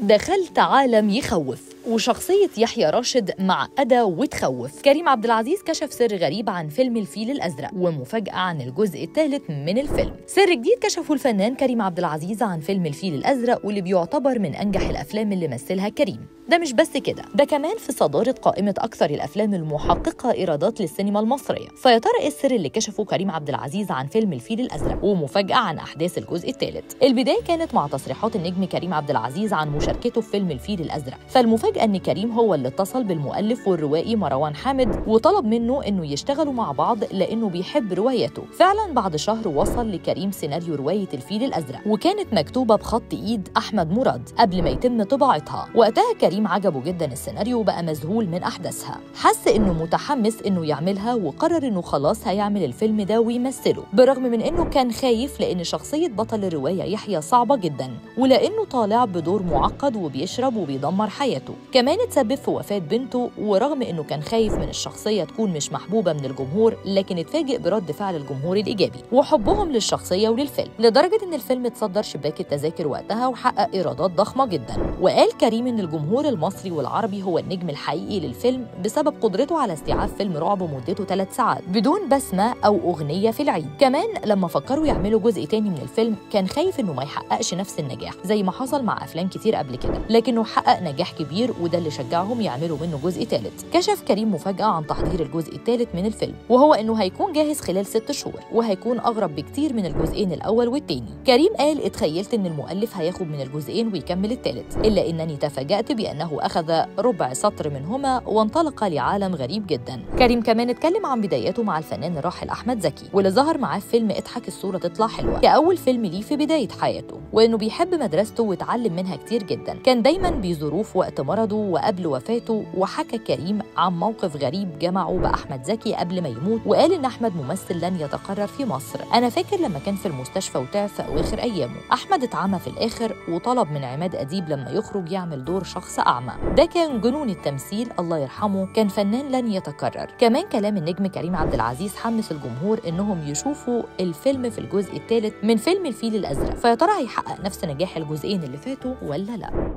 دخلت عالم يخوف وشخصية يحيى راشد معقدة وتخوف كريم عبد العزيز كشف سر غريب عن فيلم الفيل الأزرق ومفاجأة عن الجزء الثالث من الفيلم سر جديد كشفه الفنان كريم عبد العزيز عن فيلم الفيل الأزرق واللي بيعتبر من أنجح الأفلام اللي مثلها كريم ده مش بس كده ده كمان في صدارة قائمة أكثر الأفلام المحققة إيرادات للسينما المصرية فيا ترى إيه السر اللي كشفه كريم عبد العزيز عن فيلم الفيل الأزرق ومفاجأة عن أحداث الجزء الثالث البداية كانت مع تصريحات النجم كريم عبد العزيز عن مشاركته في فيلم الفيل الأزرق فالمفاجأة إن كريم هو اللي اتصل بالمؤلف والروائي مروان حامد وطلب منه إنه يشتغلوا مع بعض لأنه بيحب روايته فعلا بعد شهر وصل لكريم سيناريو رواية الفيل الأزرق وكانت مكتوبة بخط إيد أحمد مراد قبل ما يتم طباعتها وقتها كريم عجبه جدا السيناريو وبقى مذهول من أحداثها حس إنه متحمس إنه يعملها وقرر إنه خلاص هيعمل الفيلم ده ويمثله برغم من إنه كان خايف لأن شخصية بطل الرواية يحيى صعبة جدا ولأنه طالع بدور معقد وبيشرب وبيدمر حياته كمان اتسبب في وفاة بنته ورغم إنه كان خايف من الشخصية تكون مش محبوبة من الجمهور لكن اتفاجئ برد فعل الجمهور الإيجابي وحبهم للشخصية وللفيلم لدرجة إن الفيلم اتصدر شباك التذاكر وقتها وحقق إيرادات ضخمة جدا وقال كريم إن الجمهور المصري والعربي هو النجم الحقيقي للفيلم بسبب قدرته على استيعاب فيلم رعب مدته ثلاث ساعات بدون بسمة أو أغنية في العيد كمان لما فكروا يعملوا جزء تاني من الفيلم كان خايف إنه ما يحققش نفس النجاح زي ما حصل مع أفلام كتير قبل كده لكنه حقق نجاح كبير وده اللي شجعهم يعملوا منه جزء ثالث كشف كريم مفاجأة عن تحضير الجزء الثالث من الفيلم وهو إنه هيكون جاهز خلال ست شهور وهيكون أغرب بكتير من الجزئين الأول والتاني كريم قال اتخيلت إن المؤلف هياخد من الجزئين ويكمل الثالث إلا إنني تفاجأت بأنه أخذ ربع سطر منهما وانطلق لعالم غريب جدا كريم كمان اتكلم عن بداياته مع الفنان الراحل أحمد زكي واللي ظهر معاه في فيلم اضحك الصورة تطلع حلوة كأول فيلم ليه في بداية حياته وإنه بيحب مدرسته واتعلم منها كتير جدا كان دايما بيزوروه في وقت مرضه وقبل وفاته وحكى كريم عن موقف غريب جمعه بأحمد زكي قبل ما يموت وقال إن أحمد ممثل لن يتكرر في مصر أنا فاكر لما كان في المستشفى وتعب في أواخر أيامه أحمد اتعمى في الآخر وطلب من عماد أديب لما يخرج يعمل دور شخص أعمى ده كان جنون التمثيل الله يرحمه كان فنان لن يتكرر كمان كلام النجم كريم عبد العزيز حمس الجمهور إنهم يشوفوا الفيلم في الجزء الثالث من فيلم الفيل الأزرق فيا ترى هيحقق نفس نجاح الجزئين اللي فاتوا ولا لا